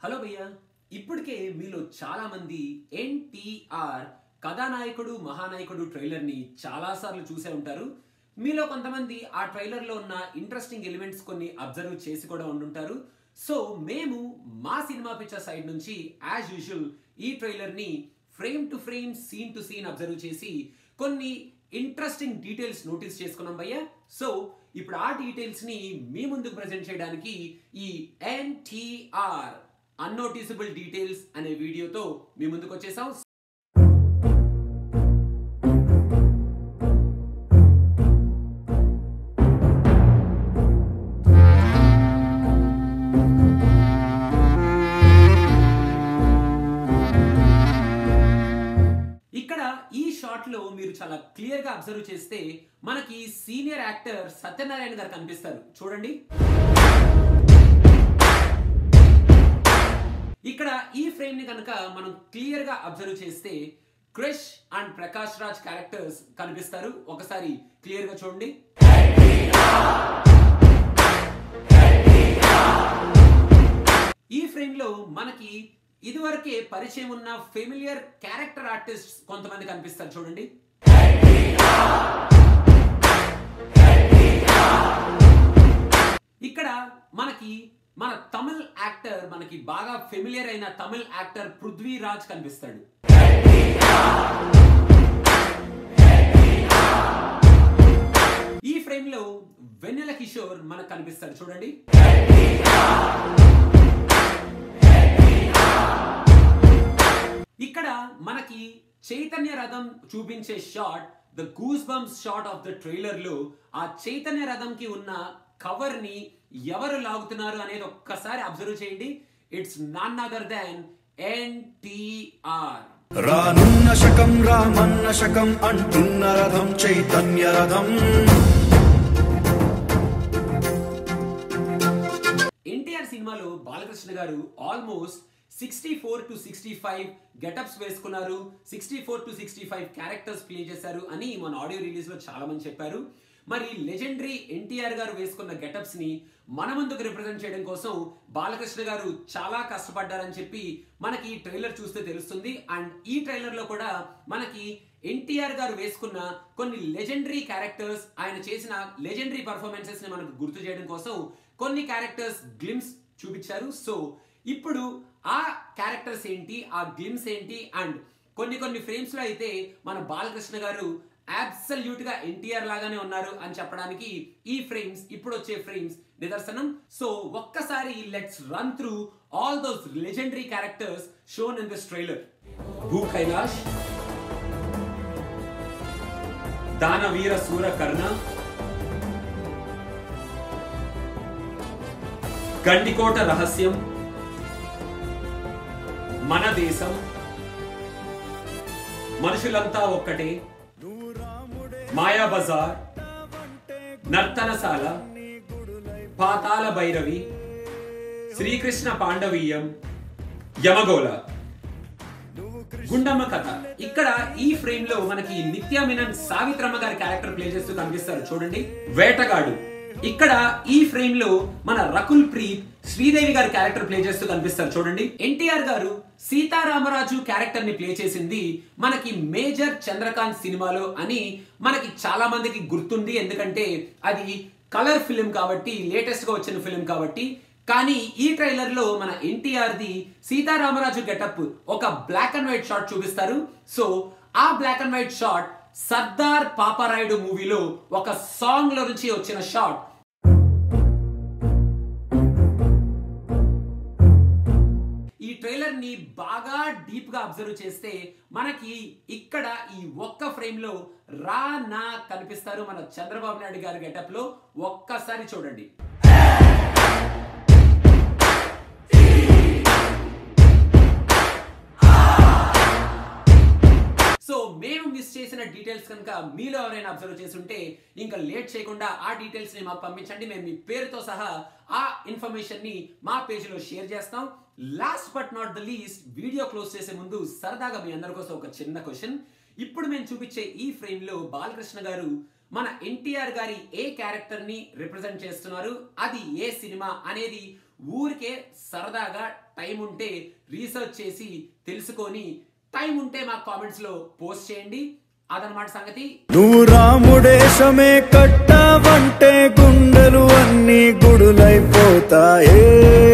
hello భయ్యా ఇప్పటికే మీలో చాలా మంది ఎన్టీఆర్ కథానాయకుడు మహానాయకుడు ట్రైలర్ ని చాలా సార్లు చూసే ఉంటారు మీలో కొంతమంది ఆ ట్రైలర్ లో ఉన్న ఇంట్రెస్టింగ్ ఎలిమెంట్స్ కొన్ని అబ్జర్వ్ చేసి కూడా ఉండుంటారు సో మేము మా సినిమా పిక్చర్ సైడ్ నుంచి యాజ్ యూజువల్ ఈ ట్రైలర్ ని frame to frame scene to scene observe చేసి కొన్ని ఇంట్రెస్టింగ్ డీటెయిల్స్ నోటీస్ చేసుకున్నాం భయ్యా సో ఇప్పుడు ఆ డీటెయిల్స్ ని మీ ముందుకు ప్రజెంట్ చేయడానికి ఈ ఎన్టీఆర్ అన్నోటిసబుల్ డీటెయిల్స్ అనే వీడియోతో మీ ముందుకు వచ్చేసాం ఇక్కడ ఈ షాట్ లో మీరు చాలా క్లియర్ గా అబ్జర్వ్ చేస్తే మనకి సీనియర్ యాక్టర్ సత్యనారాయణ గారు కనిపిస్తారు చూడండి ఇక్కడ ఈ ఫ్రేమ్ ని కనుక మనం క్లియర్ గా అబ్జర్వ్ చేస్తే క్రిష్ అండ్ ప్రకాష్ రాజ్ క్యారెక్టర్స్ కనిపిస్తారు ఒకసారి క్లియర్ గా చూడండి ఈ ఫ్రేమ్ లో మనకి ఇదివరకే పరిచయం ఉన్న ఫెమిలియర్ క్యారెక్టర్ ఆర్టిస్ట్ కొంతమంది కనిపిస్తారు చూడండి ఇక్కడ మనకి మన తమిళ్ యాక్టర్ మనకి బాగా ఫెమిలియర్ అయిన తమిళ్ యాక్టర్ పృథ్వీరాజ్ కనిపిస్తాడు ఈ ఫ్రేమ్ లో వెన్నెల కిషోర్ మనకు కనిపిస్తాడు చూడండి ఇక్కడ మనకి చైతన్య రథం చూపించే shot the goose bumps shot of the trailer లో ఆ చైతన్య రథం కి ఉన్న కవర్ ని ఎవరు లాగుతున్నారు అనేది ఒక్కసారి అబ్జర్వ్ చేయండి it's none other than NTR రానున్న శకం రామన్న శకం అంటున్న రథం చైతన్య రథం ఎన్టీఆర్ సినిమాలో Balakrishna garu almost sixty four to sixty five getups వేసుకున్నారు sixty four to sixty five characters play చేశారు అని మన ఆడియో రిలీజ్ లో చాలా మంది చెప్పారు మరి లెజెండరీ ఎన్టీఆర్ గారు వేసుకున్న గెటప్స్ ని మన ముందుకు రిప్రజెంట్ చేయడం కోసం బాలకృష్ణ గారు చాలా కష్టపడ్డారని చెప్పి మనకి ఈ ట్రైలర్ చూస్తే తెలుస్తుంది అండ్ ఈ ట్రైలర్ లో కూడా మనకి ఎన్టీఆర్ గారు వేసుకున్న కొన్ని లెజెండరీ క్యారెక్టర్స్ ఆయన చేసిన లెజెండరీ పర్ఫార్మెన్సెస్ ని మనకు గుర్తు చేయడం కోసం కొన్ని క్యారెక్టర్స్ గ్లిమ్స్ చూపించారు సో ఇప్పుడు ఆ క్యారెక్టర్స్ ఏంటి ఆ గ్లిమ్స్ ఏంటి అండ్ కొన్ని కొన్ని ఫ్రేమ్స్ లో అయితే మన బాలకృష్ణ గారు అబ్సల్యూట్ గా ఎన్టీఆర్ లాగానే ఉన్నారు అని చెప్పడానికి ఈ ఫ్రేమ్స్ ఇప్పుడు వచ్చే ఫ్రేమ్స్ నిదర్శనం సో ఒక్కసారి let's run through all those legendary characters shown in this trailer Bhookailas దానవీర సూర కర్ణ గండికోట రహస్యం మన దేశం మనుషులంతా ఒక్కటే మాయా బజార్ నర్తనశాల పాతాల భైరవి శ్రీకృష్ణ పాండవీయం యమగోళ గుండమ్మ కథ ఇక్కడ ఈ ఫ్రేమ్ లో మనకి నిత్యా మీనన్ సావిత్రమ్మ గారి క్యారెక్టర్ ప్లే చేస్తూ కనిపిస్తారు చూడండి వేటగాడు ఇక్కడ ఈ ఫ్రేమ్ లో మన రకుల్ ప్రీత్ శ్రీదేవి గారి క్యారెక్టర్ ప్లే చేస్తూ కనిపిస్తారు చూడండి ఎన్టీఆర్ గారు సీతారామరాజు క్యారెక్టర్ ని ప్లే చేసింది మనకి మేజర్ చంద్రకాంత్ సినిమాలో అని మనకి చాలా మందికి గుర్తుంది ఎందుకంటే అది కలర్ ఫిలిం కాబట్టి లేటెస్ట్ గా వచ్చిన ఫిలిం కాబట్టి కానీ ఈ ట్రైలర్ లో మన ఎన్టీఆర్ ది సీతారామరాజు గెటప్ ఒక బ్లాక్ అండ్ వైట్ షాట్ చూపిస్తారు సో ఆ black and white shot Sardar Paparayudu మూవీలో ఒక సాంగ్ లో నుంచి వచ్చిన షాట్ ఈ ట్రైలర్ ని బాగా డీప్ గా అబ్జర్వ్ చేస్తే మనకి ఇక్కడ ఈ ఒక్క ఫ్రేమ్ లో రా నా కనిపిస్తారు మన చంద్రబాబు నాయుడు గారి గెటప్ లో ఒక్కసారి చూడండి సో మేము మిస్ చేసిన డీటెయిల్స్ కనుక మీలో ఎవరైనా అబ్జర్వ్ చేస్తుంటే ఇంకా లేట్ చేయకుండా ఆ డీటెయిల్స్ ని మాకు పంపించండి మేము మీ పేరుతో సహా ఆ ఇన్ఫర్మేషన్ ని మా పేజ్ లో షేర్ చేస్తాం last but not the least video close చేసే ముందు సరదాగా మీ అందరి కోసం ఒక చిన్న క్వశ్చన్ ఇప్పుడు మేము చూపించే ఈ ఫ్రేమ్ లో బాలకృష్ణ గారు మన ఎన్టీఆర్ గారి ఏ క్యారెక్టర్ ని రిప్రజెంట్ చేస్తున్నారు అది ఏ సినిమా అనేది ఊరికే సరదాగా టైం ఉంటే రీసెర్చ్ చేసి తెలుసుకొని టైం ఉంటే మా కామెంట్స్ లో పోస్ట్ చేయండి అదనమాట సంగతి నువ్వు రాముడేశమే కట్టావంటే గుండెలు అన్ని గుడులైపోతాయే